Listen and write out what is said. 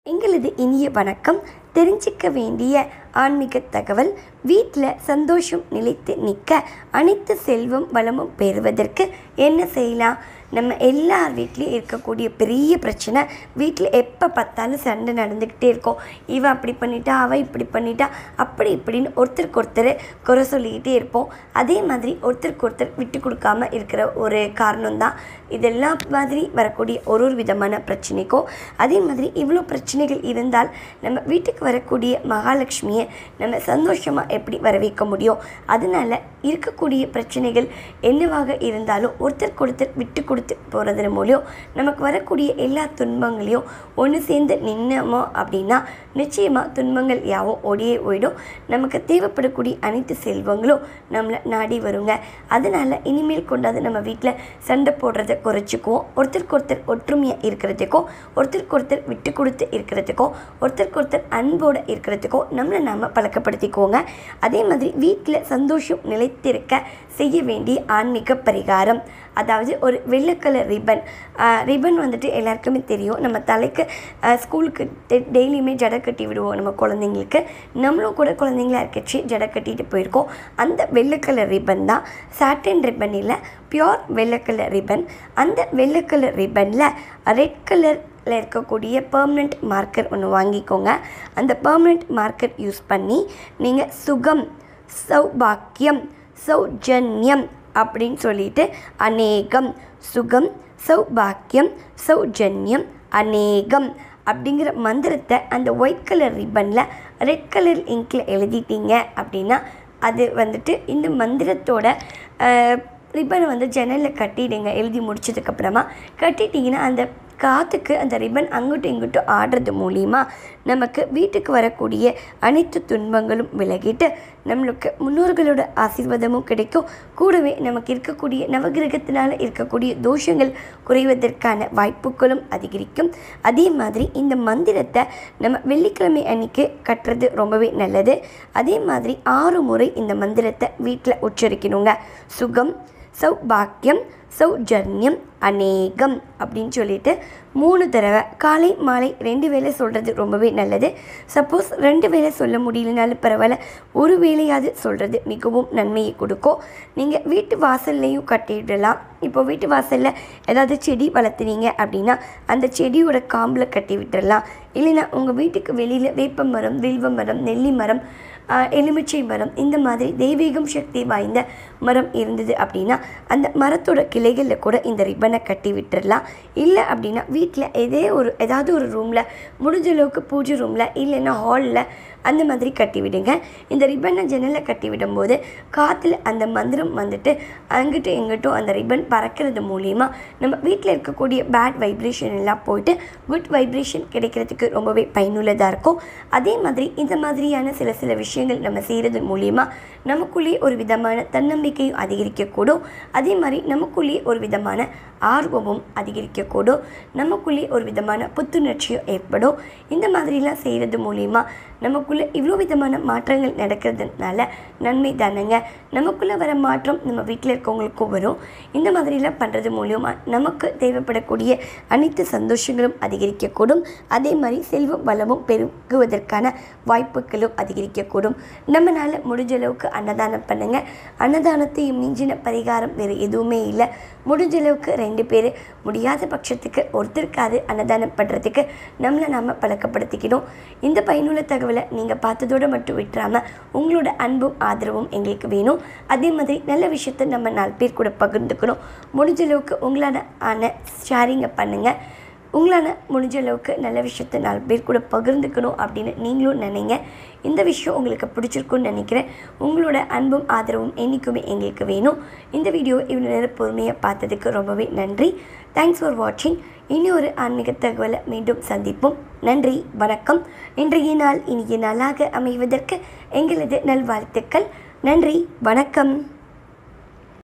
எங்களது இனிய வணக்கம் தெரிஞ்சிக்க வேண்டிய ஆன்மீக தகவல் வீட்டில் சந்தோஷம் நிலைத்து நிற்க அனைத்து செல்வம் வளமும் பெறுவதற்கு என்ன செய்யலாம் நம்ம எல்லார் வீட்லேயும் இருக்கக்கூடிய பெரிய பிரச்சனை வீட்டில் எப்போ பார்த்தாலும் சண்டை நடந்துக்கிட்டே இருக்கும் இவன் அப்படி பண்ணிட்டா அவன் இப்படி பண்ணிட்டா அப்படி இப்படின்னு ஒருத்தருக்கு ஒருத்தர் குறை சொல்லிக்கிட்டே இருப்போம் அதே மாதிரி ஒருத்தருக்கு ஒருத்தர் விட்டு கொடுக்காம இருக்கிற ஒரு காரணம் தான் இதெல்லாம் மாதிரி வரக்கூடிய ஒரு ஒரு விதமான பிரச்சனைக்கும் அதே மாதிரி இவ்வளோ பிரச்சனைகள் இருந்தால் நம்ம வீட்டுக்கு வரக்கூடிய மகாலட்சுமியை நம்ம சந்தோஷமாக எப்படி வர வைக்க முடியும் அதனால இருக்கக்கூடிய பிரச்சனைகள் என்னவாக இருந்தாலும் ஒருத்தருக்கு ஒருத்தர் விட்டு கொடுத்து போகிறதன் மூலியம் நமக்கு வரக்கூடிய எல்லா துன்பங்களையும் ஒன்று சேர்ந்து நின்னோமோ அப்படின்னா நிச்சயமாக துன்பங்கள் யாவும் ஓடியே ஓயிடும் நமக்கு தேவைப்படக்கூடிய அனைத்து செல்வங்களும் நம்மளை நாடி வருங்க அதனால் இனிமேல் கொண்டாந்து நம்ம வீட்டில் சண்டை போடுறதை குறைச்சிக்குவோம் ஒருத்தருக்கு ஒருத்தர் ஒற்றுமையாக இருக்கிறதுக்கும் ஒருத்தருக்கு ஒருத்தர் விட்டு கொடுத்து இருக்கிறதுக்கும் ஒருத்தருக்கு ஒருத்தர் அன்போடு இருக்கிறதுக்கும் நம்மளை நாம் பழக்கப்படுத்திக்குவோங்க அதே மாதிரி வீட்டில் சந்தோஷம் நிலைத்திருக்க செய்ய வேண்டிய ஆன்மீக பரிகாரம் அதாவது ஒரு வெள்ளை கலர் ரிப்பன் ரிப்பன் வந்துட்டு எல்லாருக்குமே தெரியும் நம்ம தலைக்கு ஆஹ், ஸ்கூலுக்கு டெ- டெய்லியுமே ஜடை கட்டி விடுவோம் நம்ம குழந்தைங்களுக்கு நம்மளும் கூட குழந்தைங்களா இருக்கச்சு ஜடை கட்டிட்டு போயிருக்கோம் அந்த வெள்ளை கலர் ரிப்பன் தான் சாட்டின் ரிப்பன் இல்லை பியோர் வெள்ளை கலர் ரிப்பன் அந்த வெள்ளை கலர் ரிப்பனில் ரெட் கலரில் இருக்கக்கூடிய பெர்மனண்ட் மார்க்கர் ஒன்று வாங்கிக்கோங்க அந்த பெர்மனண்ட் மார்க்கர் யூஸ் பண்ணி நீங்கள் சுகம் சௌபாக்கியம் சௌஜன்யம் அப்படின்னு சொல்லிட்டு அநேகம் சுகம் சௌபாக்கியம் சௌஜன்யம் அநேகம் அப்படிங்கிற மந்திரத்தை அந்த ஒயிட் கலர் ரிப்பனில் ரெட் கலர் இங்கில் எழுதிட்டீங்க அப்படின்னா அது வந்துட்டு இந்த மந்திரத்தோட ரிப்பனை வந்து ஜன்னலில் கட்டிடுங்க எழுதி முடிச்சதுக்கப்புறமா கட்டிட்டிங்கன்னா அந்த காற்றுக்கு அந்த ரிப்பன் அங்கிட்டும் இங்கிட்டும் ஆடுறது மூலிமா நமக்கு வீட்டுக்கு வரக்கூடிய அனைத்து துன்பங்களும் விலகிட்டு நம்மளுக்கு முன்னோர்களோட ஆசீர்வாதமும் கிடைக்கும் கூடவே நமக்கு இருக்கக்கூடிய நவகிரகத்தினால் இருக்கக்கூடிய தோஷங்கள் குறைவதற்கான வாய்ப்புகளும் அதிகரிக்கும் அதே மாதிரி இந்த மந்திரத்தை நம்ம வெள்ளிக்கிழமை அன்னைக்கு கட்டுறது ரொம்பவே நல்லது அதே மாதிரி ஆறு முறை இந்த மந்திரத்தை வீட்டில் உச்சரிக்கணுங்க சுகம் சௌபாக்கியம் சௌஜன்யம் அநேகம் அப்படின்னு சொல்லிட்டு மூணு தடவை காலை மாலை ரெண்டு வேளை சொல்கிறது ரொம்பவே நல்லது சப்போஸ் ரெண்டு வேளை சொல்ல முடியலனாலும் பரவாயில்ல ஒரு வேளையாவது சொல்கிறது மிகவும் நன்மையை கொடுக்கும் நீங்கள் வீட்டு வாசல்லையும் கட்டிவிடலாம் இப்போ வீட்டு வாசலில் ஏதாவது செடி வளர்த்துனீங்க அப்படின்னா அந்த செடியோட காம்பில் கட்டி விட்டுறலாம் இல்லைன்னா உங்கள் வீட்டுக்கு வெளியில் வேப்ப மரம் வில்வ மரம் நெல்லி மரம் ஆஹ், எலுமிச்சை மரம் இந்த மாதிரி தெய்வீகம் சக்தி வாய்ந்த மரம் இருந்தது அப்படின்னா அந்த மரத்தோட கிளைகளில் கூட இந்த ரிப்பனை கட்டி விட்டுறலாம் இல்லை அப்படின்னா வீட்டில் ஏதே ஒரு ஏதாவது ஒரு ரூமில் முடிஞ்ச அளவுக்கு பூஜை ரூமில் இல்லைன்னா ஹாலில் அந்த மாதிரி கட்டி விடுங்க இந்த ரிப்பனை ஜன்னலில் கட்டி விடும்போது காற்றுல அந்த மந்திரம் வந்துட்டு அங்கிட்டும் இங்கிட்டும் அந்த ரிப்பன் பறக்கிறது மூலியமாக நம்ம வீட்டில் இருக்கக்கூடிய பேட் வைப்ரேஷன் எல்லாம் போயிட்டு குட் வைப்ரேஷன் கிடைக்கிறதுக்கு ரொம்பவே பயனுள்ளதாக இருக்கும் அதே மாதிரி இந்த மாதிரியான சில சில விஷயங்கள் நம்ம செய்கிறது மூலியமாக நமக்குள்ளேயே ஒரு விதமான தன்னம்பிக்கையும் அதிகரிக்கக்கூடும் அதே மாதிரி நமக்குள்ளேயே ஒரு விதமான ஆர்வமும் அதிகரிக்கக்கூடும் நமக்குள்ளே ஒரு விதமான புத்துணர்ச்சியும் ஏற்படும் இந்த மாதிரிலாம் செய்கிறது மூலிமா நமக்குள்ளே இவ்வளோ விதமான மாற்றங்கள் நடக்கிறதுனால நன்மை தானேங்க நமக்குள்ளே வர மாற்றம் நம்ம வீட்டில் இருக்கவங்களுக்கும் வரும் இந்த மாதிரிலாம் பண்ணுறது மூலியமா நமக்கு தேவைப்படக்கூடிய அனைத்து சந்தோஷங்களும் அதிகரிக்கக்கூடும் அதே மாதிரி செல்வம் வளமும் பெருகுவதற்கான வாய்ப்புகளும் அதிகரிக்கக்கூடும் நம்மளால் முடிஞ்ச அளவுக்கு அன்னதானம் பண்ணுங்க அன்னதானத்தையும் மிஞ்சின பரிகாரம் வேறு எதுவுமே இல்லை முடிஞ்ச அளவுக்கு ரெண்டு பேர் முடியாத பட்சத்துக்கு ஒருத்தருக்காவது அன்னதானம் பண்ணுறதுக்கு நம்மளை நாம் பழக்கப்படுத்திக்கணும் இந்த பயனுள்ள தகவலை நீங்கள் பார்த்ததோடு மட்டும் விட்டுறாமல் உங்களோட அன்பும் ஆதரவும் எங்களுக்கு வேணும் அதே மாதிரி நல்ல விஷயத்த நம்ம நாலு பேர் கூட பகிர்ந்துக்கணும் முடிஞ்ச அளவுக்கு உங்களான ஆன ஷேரிங்கை பண்ணுங்கள் உங்களால் முடிஞ்ச அளவுக்கு நல்ல விஷயத்த நாலு பேர் கூட பகிர்ந்துக்கணும் அப்படின்னு நீங்களும் நினைங்க இந்த விஷயம் உங்களுக்கு பிடிச்சிருக்குன்னு நினைக்கிறேன் உங்களோட அன்பும் ஆதரவும் என்றைக்குமே எங்களுக்கு வேணும் இந்த வீடியோ இவ்வளோ நேரம் பொறுமையாக பார்த்ததுக்கு ரொம்பவே நன்றி தேங்க்ஸ் ஃபார் வாட்சிங் இனி ஒரு ஆன்மீக தகவலை மீண்டும் சந்திப்போம் நன்றி வணக்கம் இன்றைய நாள் இனிய நாளாக அமைவதற்கு எங்களது நல்வாழ்த்துக்கள் நன்றி வணக்கம்